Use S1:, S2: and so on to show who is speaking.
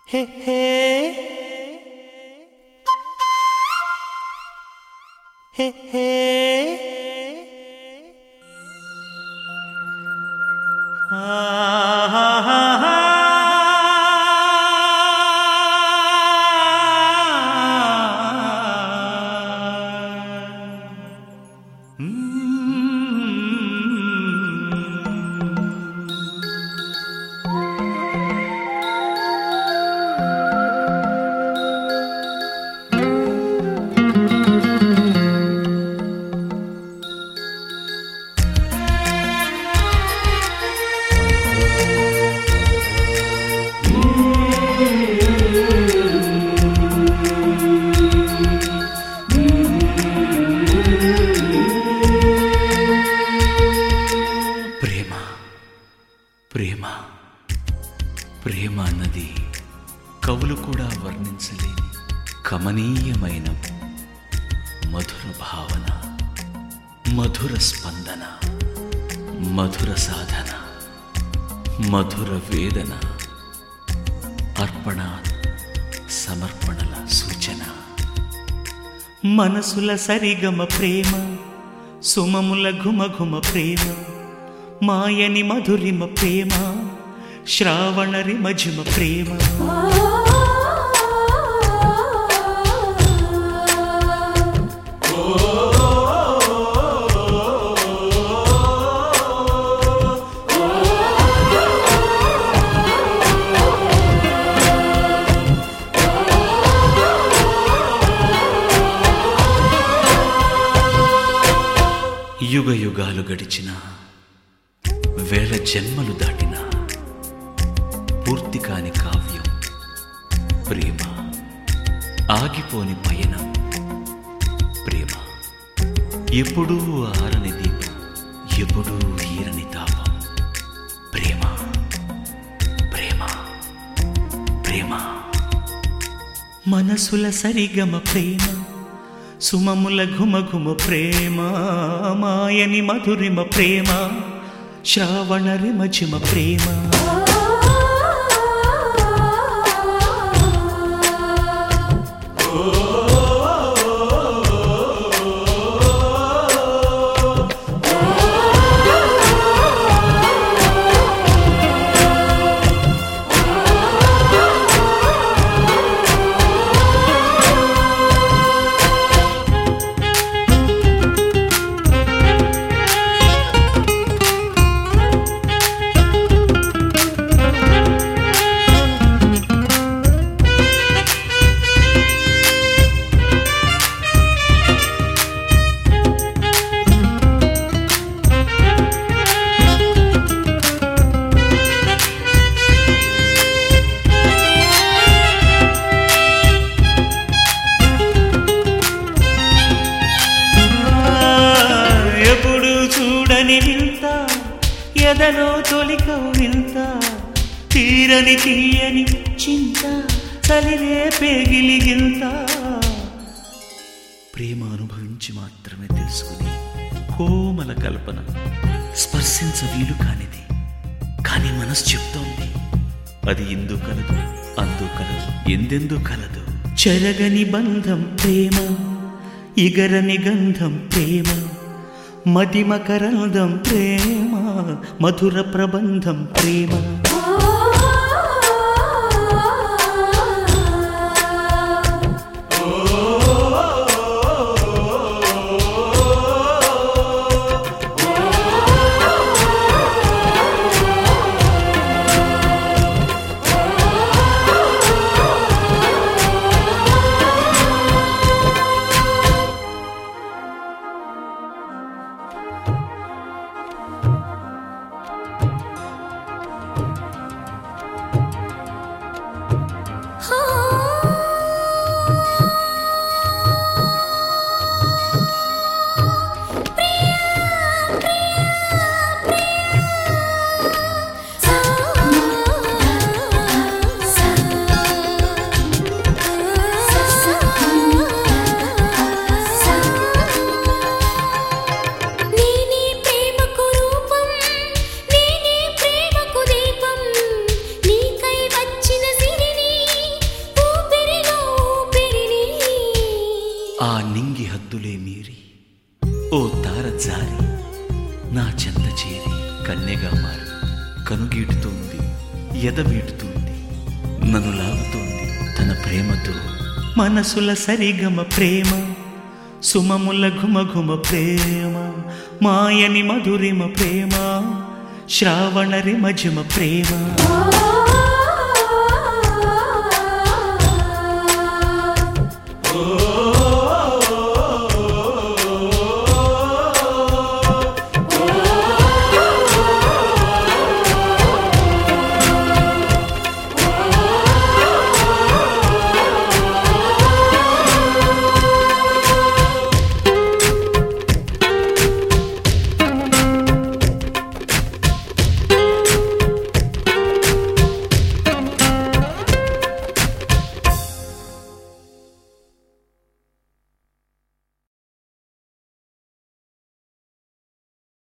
S1: హే హే హే హే ప్రేమ ప్రేమ ప్రేమ అన్నది కవులు కూడా వర్ణించలేని కమనీయమైన మధుర భావన మధుర స్పందన మధుర సాధన మధుర వేదన అర్పణ సమర్పణల సూచన మనసుల సరిగమ ప్రేమ సుమముల ఘుమఘుమ ప్రేమ మాయని మధురిమ ప్రేమ శ్రావణ రిమఝిమ ప్రేమ యుగ యుగాలు గడిచిన వేల జన్మలు దాటిన పూర్తి కాని కావ్యం ప్రేమ ఆగిపోని పయనం ప్రేమ ఎప్పుడూ ఆరని దీపం ఎప్పుడూ ఈరని తాపం ప్రేమ ప్రేమ ప్రేమ మనసుల సరిగమ ప్రేమ సుమముల ఘుమఘుమ ప్రేమ మాయని మధురిమ ప్రేమ శ్రావణ రిమఝిమ ప్రేమ ఎప్పుడు చూడని వింత ఎదలో తొలికవు వింత తీరని తీయని చింత చలిరే పేగిలి గింత ప్రేమ అనుభవించి మాత్రమే తెలుసుకుని కోమల కల్పన స్పర్శించ వీలు కానిది కానీ మనసు చెప్తోంది అది ఇందు కలదు అందు కలదు ఎందెందు కలదు చెరగని బంధం ప్రేమ ఇగరని గంధం ప్రేమ మదిమకరందం ప్రేమ మధుర ప్రబంధం ప్రేమ హద్దులే మీరి ఓ తార జారి నా చెంత చేరి కన్నెగా మారి కనుగీటుతోంది ఎదమీటుతోంది నన్ను లాగుతోంది తన ప్రేమతో మనసుల సరిగమ ప్రేమ సుమముల ఘుమఘుమ ప్రేమ మాయని మధురిమ ప్రేమ శ్రావణ రిమఝుమ ప్రేమ
S2: ఓ